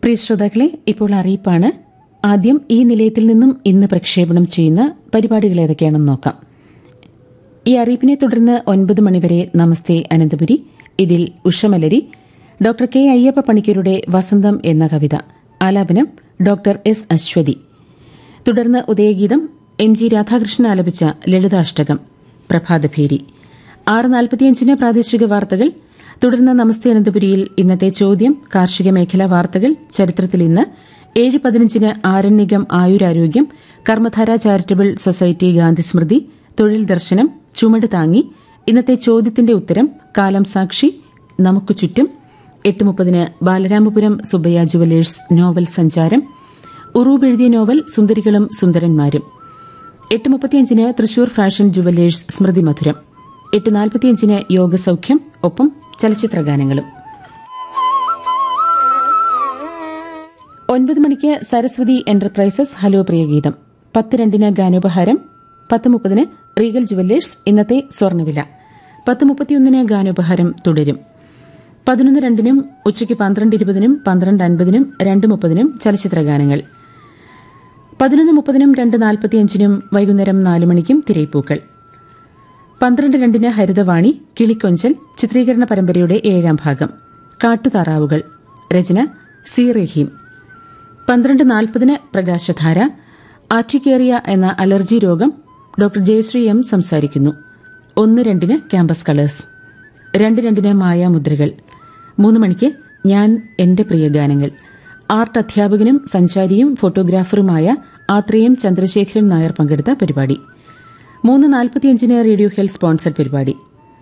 പ്രിയ ശ്രോതാക്കളെ ഇപ്പോൾ അറിയിപ്പാണ് ആദ്യം ഈ നിലയത്തിൽ നിന്നും ഇന്ന് പ്രക്ഷേപണം ചെയ്യുന്ന പരിപാടികൾ ഏതൊക്കെയാണെന്ന് നോക്കാം ഈ അറിയിപ്പിനെ തുടർന്ന് ഒൻപത് മണിവരെ നമസ്തേ അനന്തപുരി ഇതിൽ ഉഷമലരി ഡോക്ടർ കെ അയ്യപ്പ പണിക്കരുടെ വസന്തം എന്ന കവിത ആലാപനം ഡോക്ടർ എസ് അശ്വതി തുടർന്ന് ഉദയഗീതം എം ജി രാധാകൃഷ്ണൻ ആലപിച്ച ലളിതാഷ്ടകം പ്രഭാതഭേരി ആറ് നാൽപ്പത്തിയഞ്ചിന് പ്രാദേശിക വാർത്തകൾ തുടർന്ന് നമസ്തേ അനന്തപുരിയിൽ ഇന്നത്തെ ചോദ്യം കാർഷിക മേഖലാ വാർത്തകൾ ചരിത്രത്തിൽ ഇന്ന് ഏഴ് പതിനഞ്ചിന് ആരണ്യകം ആയുരാരോഗ്യം കർമ്മധാര ചാരിറ്റബിൾ സൊസൈറ്റി ഗാന്ധി സ്മൃതി തൊഴിൽ ദർശനം ചുമട് താങ്ങി ഇന്നത്തെ ചോദ്യത്തിന്റെ ഉത്തരം കാലം സാക്ഷി നമുക്ക് ചുറ്റും എട്ട് മുപ്പതിന് ബാലരാമപുരം സുബയ്യ ജുവലേഴ്സ് നോവൽ സഞ്ചാരം ഉറൂബ് എഴുതിയ നോവൽ സുന്ദരികളും സുന്ദരന്മാരും എട്ട് മുപ്പത്തിയഞ്ചിന് തൃശൂർ ഫാഷൻ ജുവലേഴ്സ് സ്മൃതി മധുരം എട്ട് നാൽപ്പത്തിയഞ്ചിന് യോഗസൌഖ്യം ഒപ്പം ചലച്ചിത്രഗാനങ്ങളും ഒൻപത് മണിക്ക് സരസ്വതി എന്റർപ്രൈസസ് ഹലോ പ്രിയഗീതം പത്ത് രണ്ടിന് ഗാനോപഹാരം പത്ത് മുപ്പതിന് റീഗൽ ജുവല്ലേഴ്സ് ഇന്നത്തെ സ്വർണ്ണവില പത്ത് മുപ്പത്തിയൊന്നിന് ഗാനോപഹാരം തുടരും പതിനൊന്ന് രണ്ടിനും ഉച്ചയ്ക്ക് പന്ത്രണ്ട് ഇരുപതിനും പന്ത്രണ്ട് അൻപതിനും രണ്ട് മുപ്പതിനും ചലച്ചിത്രഗാനങ്ങൾ പതിനൊന്ന് മുപ്പതിനും രണ്ട് നാൽപ്പത്തിയഞ്ചിനും വൈകുന്നേരം നാല് മണിക്കും തിരയിപ്പൂക്കൾ പന്ത്രണ്ട് രണ്ടിന് ഹരിതവാണി കിളിക്കൊഞ്ചൽ ചിത്രീകരണ പരമ്പരയുടെ ഏഴാം ഭാഗം കാട്ടുതാറാവുകൾ രചന സി റഹീം പന്ത്രണ്ട് നാൽപ്പതിന് പ്രകാശധാര ആറ്റിക്കേറിയ എന്ന അലർജി രോഗം ഡോക്ടർ ജയശ്രീ എം സംസാരിക്കുന്നു ഒന്ന് രണ്ടിന് ക്യാമ്പസ് കളേഴ്സ് രണ്ട് രണ്ടിന് മായാമുദ്രകൾ മൂന്ന് മണിക്ക് ഞാൻ എന്റെ പ്രിയ ഗാനങ്ങൾ ആർട്ട് അധ്യാപകനും സഞ്ചാരിയും ഫോട്ടോഗ്രാഫറുമായ ആത്രേയം ചന്ദ്രശേഖരൻ നായർ പങ്കെടുത്ത പരിപാടി മൂന്ന് നാൽപ്പത്തിയഞ്ചിന് റേഡിയോ ഹെൽത്ത് സ്പോൺസർഡ് പരിപാടി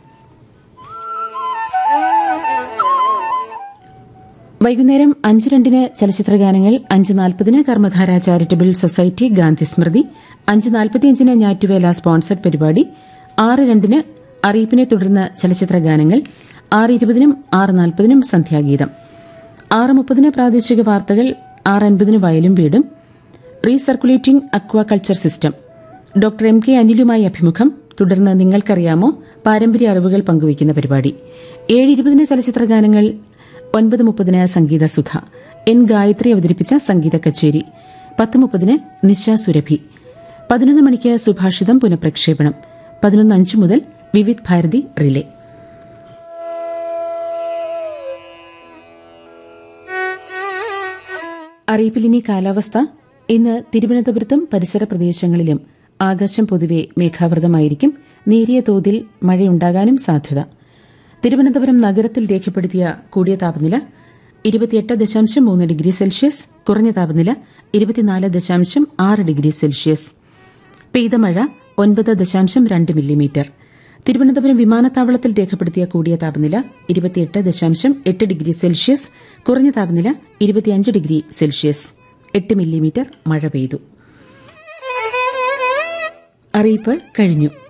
വൈകുന്നേരം അഞ്ച് രണ്ടിന് ചലച്ചിത്രഗാനങ്ങൾ അഞ്ച് നാൽപ്പതിന് കർമ്മധാര ചാരിറ്റബിൾ സൊസൈറ്റി ഗാന്ധി സ്മൃതി അഞ്ച് നാൽപ്പത്തിയഞ്ചിന് ഞാറ്റുവേല സ്പോൺസർഡ് പരിപാടി ആറ് രണ്ടിന് അറിയിപ്പിനെ തുടർന്ന് ചലച്ചിത്രഗാനങ്ങൾ ആറ് ഇരുപതിനും ആറ് നാൽപ്പതിനും സന്ധ്യാഗീതം ആറ് മുപ്പതിന് പ്രാദേശിക വാർത്തകൾ ആറ് അൻപതിന് വയലും വീടും recirculating aquaculture system doctor M K അനിലുമായി അഭിമുഖം തുടർന്ന് നിങ്ങൾക്കറിയാമോ പാരമ്പര്യ അറിവുകൾ പങ്കുവയ്ക്കുന്ന പരിപാടി ഏഴ് ഇരുപതിന് ചലച്ചിത്രഗാനങ്ങൾ ഒൻപത് മുപ്പതിന് സംഗീത സുധ എൻ ഗായത്രി അവതരിപ്പിച്ച സംഗീത കച്ചേരി പത്ത് മുപ്പതിന് നിശ സുരഭി പതിനൊന്ന് മണിക്ക് സുഭാഷിതം പുനഃപ്രക്ഷേപണം പതിനൊന്ന് അഞ്ച് മുതൽ വിവിധ് ഭാരതി റിലേ അറിയിപ്പിലിനി കാലാവസ്ഥ ഇന്ന് തിരുവനന്തപുരത്തും പരിസര പ്രദേശങ്ങളിലും ആകാശം പൊതുവെ മേഘാവൃതമായിരിക്കും നേരിയ തോതിൽ മഴയുണ്ടാകാനും സാധ്യത തിരുവനന്തപുരം നഗരത്തിൽ രേഖപ്പെടുത്തിയ കൂടിയ താപനില ഇരുപത്തിയെട്ട് ദശാംശം മൂന്ന് ഡിഗ്രി സെൽഷ്യസ് കുറഞ്ഞ താപനില ഇരുപത്തിനാല് ദശാംശം ആറ് ഡിഗ്രി സെൽഷ്യസ് പെയ്ത മഴ ഒൻപത് ദശാംശം രണ്ട് മില്ലിമീറ്റർ തിരുവനന്തപുരം വിമാനത്താവളത്തിൽ രേഖപ്പെടുത്തിയ കൂടിയ താപനില ഇരുപത്തിയെട്ട് ദശാംശം എട്ട് ഡിഗ്രി സെൽഷ്യസ് കുറഞ്ഞ താപനില ഇരുപത്തിയഞ്ച് ഡിഗ്രി സെൽഷ്യസ് എട്ട് മില്ലിമീറ്റർ മഴ പെയ്തു അറിയിപ്പ് കഴിഞ്ഞു